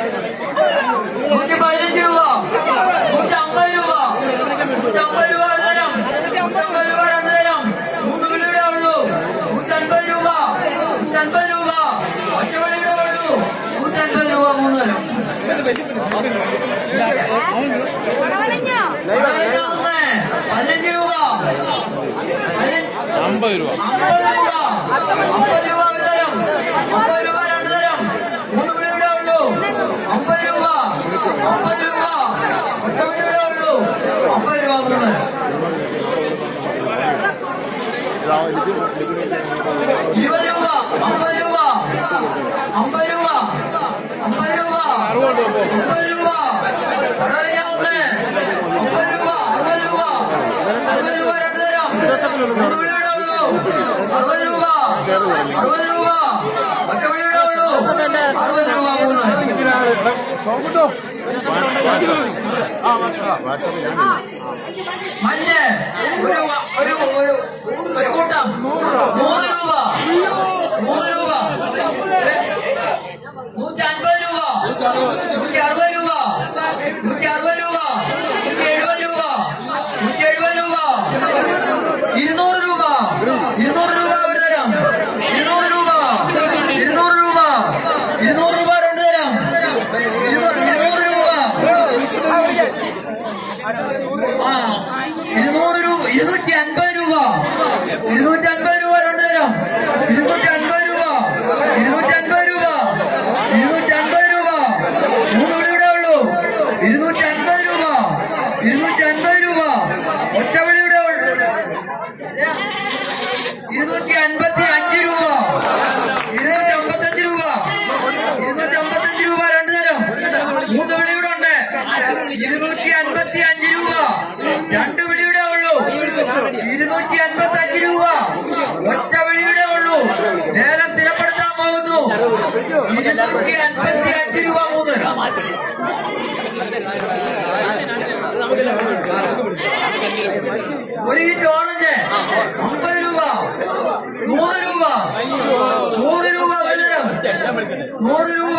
നൂറ്റി പതിനഞ്ച് രൂപ നൂറ്റി അമ്പത് രൂപ നൂറ്റി അമ്പത് രൂപ ഒരു തരം നൂറ്റി അമ്പത് രൂപ രണ്ട് തരം മൂന്ന് വിളിയുടെ ഉള്ളൂ നൂറ്റി അൻപത് രൂപ നൂറ്റി അൻപത് രൂപ ഒറ്റ വിളിയുടെ ഉള്ളൂ നൂറ്റി അൻപത് രൂപ മൂന്ന് തരം പടവലഞ്ഞോ പടവലങ്ങ ഒന്ന് പതിനഞ്ച് രൂപ പതിനഞ്ച് അമ്പത് രൂപ അമ്പത് രൂപ അമ്പത് രൂപ ഒരു തരം അമ്പത് രൂപ രണ്ട് തരം മൂന്ന് വിളിയുടെ ഉള്ളൂ അമ്പത് രൂപ അമ്പത് രൂപ ഒറ്റ വിളിയുടെ ഉള്ളൂ അമ്പത് രൂപ മൂന്ന് തരം ഇരുപത് രൂപ അമ്പത് രൂപ അമ്പത് രൂപ അമ്പത് രൂപ അമ്പത് രൂപ പടവലങ്ങ ഒന്ന് അമ്പത് രൂപ അറുപത് രൂപ അറുപത് രൂപ രണ്ട് തരം മൂന്ന് വിളിയുടെ ഉള്ളൂ അറുപത് രൂപ അറുപത് രൂപ ഒറ്റ വിളിയുടെ ഉള്ളൂ അറുപത് രൂപ മൂന്ന് മഞ്ഞ് ഒരു വ- ഒരു ഒരു ഒരു കൂട്ടം നൂറ് രൂപ നൂറ് രൂപ നൂറ്റി അൻപത് രൂപ നൂറ്റി അറുപത് രൂപ നൂറ്റി അറുപത് രൂപ നൂറ്റി എഴുപത് രൂപ നൂറ്റി എഴുപത് രൂപ ഇരുന്നൂറ് രൂപ ഇരുന്നൂറ് രൂപ ഒരു തരം ഇരുന്നൂറ് രൂപ ഇരുന്നൂറ് രൂപ ഇരുന്നൂറ് രൂപ രണ്ട് തരം ഇരുന്നൂറ് ഇരുന്നൂറ് രൂപ ആ ഇരുന്നൂറ് രൂപ ഇരുന്നൂറ്റി അൻപത് രൂപ ഇരുന്നൂറ്റി അൻപത് രൂപ രണ്ട് തരം ഇരുന്നൂറ്റി അൻപത് രൂപ ഇരുന്നൂറ്റി അൻപത് രൂപ ഇരുന്നൂറ്റി അൻപത് രൂപ മൂന്ന് വിളിയുടെ ഉള്ളൂ ഇരുന്നൂറ്റി അൻപത് രൂപ ഇരുന്നൂറ്റി അൻപത് രൂപ ഒറ്റ വിളിയുടെ ഉള്ളൂ ഇരുന്നൂറ്റി അൻപത്തി അഞ്ച് രൂപ ഇരുന്നൂറ്റി അമ്പത്തഞ്ച് രൂപ ഇരുന്നൂറ്റി അമ്പത്തഞ്ച് രൂപ രണ്ട് തരം മൂന്ന് വിളിയുടെ ഉണ്ട് ഇരുന്നൂറ്റി അൻപത്തി അഞ്ച് രൂപ രണ്ട് വിളിയുടെ ഉള്ളൂ ഇരുന്നൂറ്റി അൻപത്തി അഞ്ച് രൂപ ഒറ്റ വിളിയുടെ ഉള്ളൂ ലേലം സ്ഥിരപ്പെടുത്താൻ പോകുന്നു ഇരുന്നൂറ്റി അൻപത്തി അഞ്ച് രൂപ മൂന്ന് ഒരു കിറ്റ് ഓറഞ്ച് അമ്പത് രൂപ നൂറ് രൂപ നൂറ് രൂപ വിതരം നൂറ് രൂപ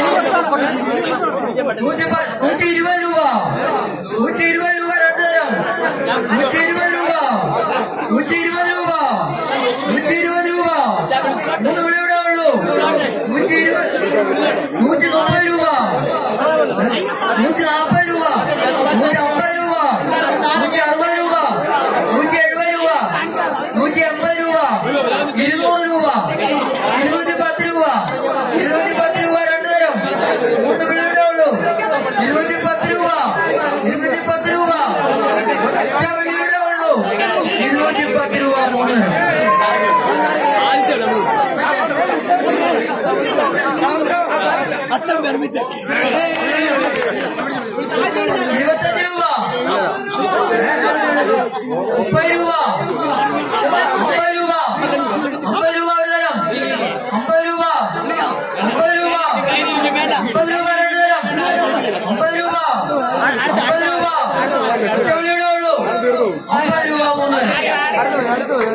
നൂറ്റി പ- നൂറ്റി ഇരുപത് രൂപ നൂറ്റി ഇരുപത് രൂപ രണ്ട് തരം നൂറ്റി ഇരുപത് രൂപ നൂറ്റി ഇരുപത് രൂപ നൂറ്റി ഇരുപത് രൂപ മൂന്ന് വിളിയുടെ ഉള്ളൂ നൂറ്റി ഇരുപത് നൂറ്റി മുപ്പത് രൂപ നൂറ്റി നാൽപ്പത് രൂപ നൂറ്റി അമ്പത് രൂപ നൂറ്റി അറുപത് രൂപ നൂറ്റി എഴുപത് രൂപ നൂറ്റി എൺപത് രൂപ ഇരുന്നൂറ് രൂപ ഇരുന്നൂറ്റി പത്ത് രൂപ ഇരുന്നൂറ്റി പത്ത് രൂപ രണ്ട് തരം മൂന്ന് വിളിയുടെ ഉള്ളൂ ഇരുന്നൂറ്റി പത്ത് രൂപ ഇരുന്നൂറ്റി പത്ത് രൂപ ഒറ്റ വിളിയുടെ ഉള്ളൂ ഇരുന്നൂറ്റി പത്ത് രൂപ മൂന്ന് തരം ഇരുപത്തഞ്ച് രൂപ മുപ്പത് രൂപ അമ്പത് രൂപ അമ്പത് രൂപ ഒരു തരം അമ്പത് രൂപ അമ്പത് രൂപ അമ്പത് രൂപ രണ്ട് തരം അമ്പത് രൂപ അമ്പത് രൂപ ഒറ്റ വിളിയുടെ ഉള്ളൂ അമ്പത് രൂപ മൂന്ന് തരം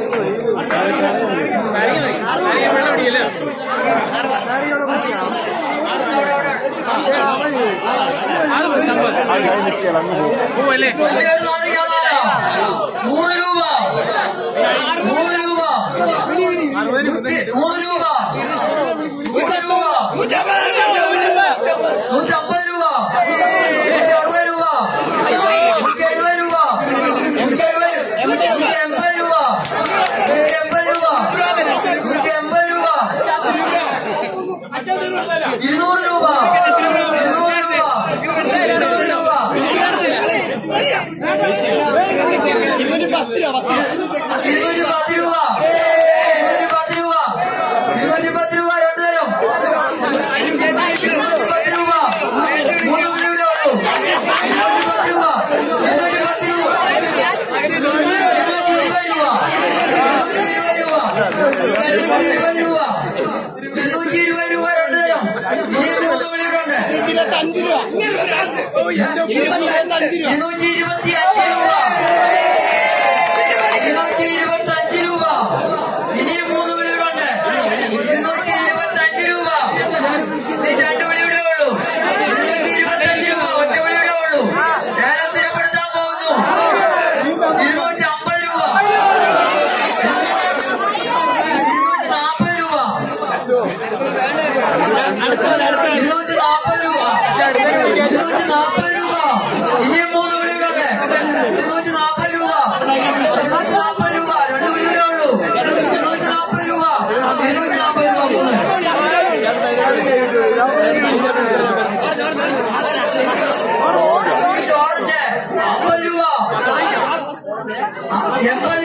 വലിയൊരു നാറികമാല. നൂറ് രൂപ നൂറ് രൂപ നൂറ്റി- നൂറ് രൂപ നൂറ് രൂപ നൂറ്റമ്പത് രൂപ നൂറ്റി അറുപത് രൂപ നൂറ്റി എഴുപത് രൂപ നൂറ്റി എഴുപത് നൂറ്റി എൺപത് രൂപ നൂറ്റി എൺപത് രൂപ നൂറ്റി എൺപത് രൂപ ഇരുന്നൂറ് രൂപ ഇരുന്നൂറ് രൂപ ഇരുന്നൂറ് രൂപ ഇരുന്നൂറ്റി പത്ത് രൂപ ഇരുന്നൂറ്റി പത്ത് രൂപ ഇരുന്നൂറ്റി പത്ത് രൂപ രണ്ട് തരം ഇരുന്നൂറ്റി പത്ത് രൂപ മൂന്ന് വിളിയുടെ ഉള്ളൂ ഇരുന്നൂറ്റി പത്ത് രൂപ ഇരുന്നൂറ്റി പത്ത് രൂപ ഇരുന്നൂറ്റി ഇരുപത് രൂപ ഇരുന്നൂറ്റി ഇരുപത് രൂപ ഇരുന്നൂറ്റി ഇരുപത് രൂപ ഇരുന്നൂറ്റി ഇരുപത് രൂപ രണ്ട് തരം ഇനിയും മൂന്ന് വിളിയുടെ ഉണ്ട് ഇരുന്നൂറ്റി ഇരുപത്തി അഞ്ച് രൂപ ഇരുന്നൂറ്റി ഇരുപത്തി അഞ്ച് രൂപ ഇനിയും മൂന്ന് വിളികളുണ്ട് ഇരുന്നൂറ്റി ഇരുപത്തി അഞ്ച് രൂപ ഇനി രണ്ട് വിളിയുടെ ഉള്ളൂ എൺപത്